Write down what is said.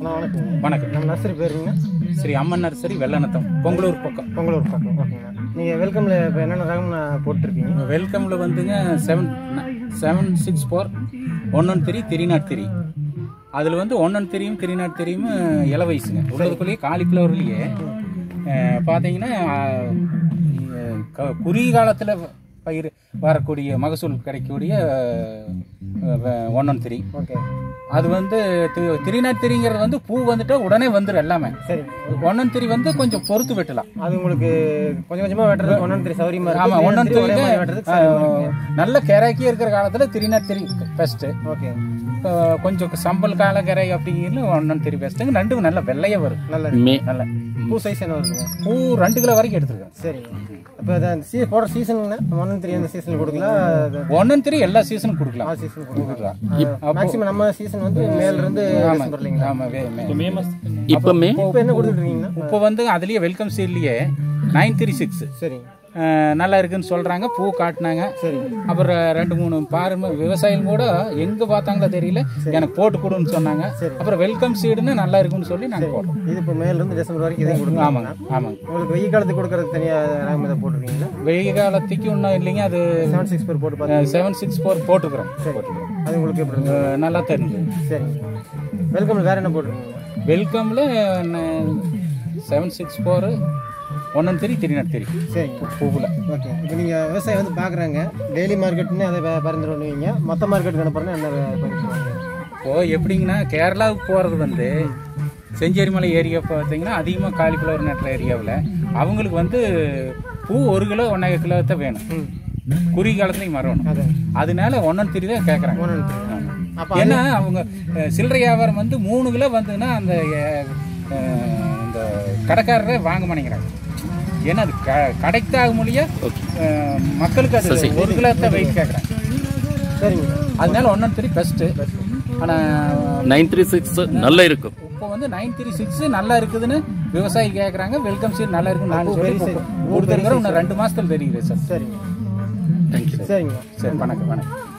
அண்ணா வணக்கங்க வணக்கம் நம்ம நர்சரி பேருங்க ஸ்ரீ அம்மன் நர்சரி வெள்ளநத்தம் பொங்கலூர் பக்கம் பொங்கலூர் பக்கம் ஓகேங்கண்ணா நீங்கள் வெல்கமில் இப்போ என்னென்ன ரகம் போட்டிருக்கீங்க வெல்கமில் வந்துங்க seven seven six four one one three three not three அதில் வந்து ஒன் ஒன் த்ரீயும் த்ரீ நாட் த்ரீயும் இல வயசுங்க உள்ளதுக்குள்ளேயே காலிஃப்ளவர்லேயே பார்த்தீங்கன்னா அஹ், க- குறுகிய காலத்தில் பயிர் வரக்கூடிய மகசூல் கிடைக்கக்கூடிய ஒன் ஒன் த்ரீ ஓகே அது வந்து த்ரீ நாட் த்ரீங்கிறது வந்து பூ வந்துட்டா உடனே வந்துடும் எல்லாமே சரி ஒன் ஒன் த்ரீ வந்து கொஞ்சம் பொறுத்து வெட்டலாம் அது உங்களுக்கு கொஞ்சம் கொஞ்சமாக வெட்டுறதுக்கு ஒன்று த்ரீ சௌரியமாக ஆமா இருக்கும் ஒன் ஒன் ஒரே மாதிரி வெட்டுறதுக்கு சௌரியமா இருக்கு. நல்ல கெராக்கி இருக்கிற காலத்துல three not three best okay கொஞ்சம் சம்பல் கால கரை அப்படிங்கிறது ஒன் ஒன் த்ரீ பெஸ்ட்டுங்க ரெண்டும் நல்ல வெள்ளையே வரும் நல்ல நல்ல பூ சைஸ் என்ன வருதுங்க பூ ரெண்டு கிலோ வரைக்கும் எடுத்துருக்கேன் சரிங்க இப்போ அந்த சீ போடுற சீசனுங்கண்ணா ஒன் த்ரீ அந்த சீசனில் கொடுக்கலாம் ஒன் ஒன் த்ரீ எல்லா சீசனும் கொடுக்கலாம் ஆல் சீசன் கொடுக்கலாம் கொடுக்கலாம் மேக்ஸிமம் நம்ம சீசன் வந்து மேல இருந்து டிசம்பர் இல்லைங்களா ஆமா வே- மே- இப்போ மே இப்போ என்ன கொடுத்துட்டு இருக்கீங்கன்னா இப்போ வந்து அதுலயே வெல்கம் சீட்லயே நைன் த்ரீ சிக்ஸ் சரிங்க நல்லா இருக்குன்னு சொல்றாங்க பூ காட்டினாங்க சரிங்க அப்புறம் ரெண்டு மூணு பாருங்க விவசாயிகள் கூட எங்க பார்த்தாங்களோ தெரியல எனக்கு போட்டு கொடுன்னு சொன்னாங்க அப்புறம் வெல்கம் சீடுன்னு நல்லா இருக்குன்னு சொல்லி நாங்க போட்டோம் இது இப்போ மேல இருந்து டிசம்பர் வரைக்கும் இதையும் கொடுக்கலாம் ஆமாங்க ஆமாங்க உங்களுக்கு வெயில் காலத்துக்கு கொடுக்கறதுக்கு தனியாக ரகம் இதை போட்டிருக்கீங்களா வெயில் காலத்துக்கு இன்னும் இல்லைங்க அது செவன் சிக்ஸ் பேர் போட்டு பார்த்து செவன் சிக்ஸ் ஃபோர் போட்டுக்கிறோம் போட்டுக்கிறோம் அது உங்களுக்கு எப்படி இருக்கு அஹ் நல்லா தெரிஞ்சு சரிங்க வெல்கம் வேற என்ன போட்டிருக்கீங்க வெல்கமில் seven six four one one three three not three சரிங்க பூவில் ஓகே இப்போ நீங்கள் விவசாயி வந்து பார்க்குறாங்க டெய்லி மார்க்கெட்னு அதை ப- பரிந்துரை பண்ணுவீங்க மொத்த மார்க்கெட்டுக்கு அனுப்புறேன்னா என்ன பரிந்துரை இப்போ எப்படிங்கன்னா கேரளாவுக்கு போகிறது வந்து செஞ்சேரிமலை ஏரியா பார்த்தீங்கன்னா அதிகமாக காலிஃப்ளவர் நட்டுற ஏரியாவில் அவங்களுக்கு வந்து பூ ஒரு கிலோ ஒன்றரை கிலோ தான் வேணும் குறுகிய காலத்துலையும் வரணும் அது அதனால ஒன் ஒன் த்ரீ தான் கேட்குறாங்க ஒன்று அப்போ ஏன்னா அவங்க அஹ், சில்லறை வியாபாரம் வந்து மூணு கிலோ வந்ததுன்னா அந்த அஹ், அஹ், இந்த கடைக்காரரே வாங்க மாட்டேங்கிறாங்க ஏன்னா அது க கடைக்கு தான் மொழியா மக்களுக்கு அது ஒரு கிலோ தான் வெயிட் கேட்குறாங்க சரிங்க அதனால ஒன் ஒன் த்ரீ பெஸ்ட்டு ஆனால் நைன் த்ரீ சிக்ஸ் நல்லா இருக்கும் இப்போ வந்து நைன் த்ரீ சிக்ஸ் நல்லா இருக்குதுன்னு விவசாயி கேட்குறாங்க வெல்கம் சீட் நல்லா இருக்குன்னு நான் சொல்லி கொடுத்துருக்குறேன் இன்னும் ரெண்டு மாசத்துல தெரியுது சார் சரிங்க தேங்க்யூ சரிங்க சரி வணக்கம் வணக்கம்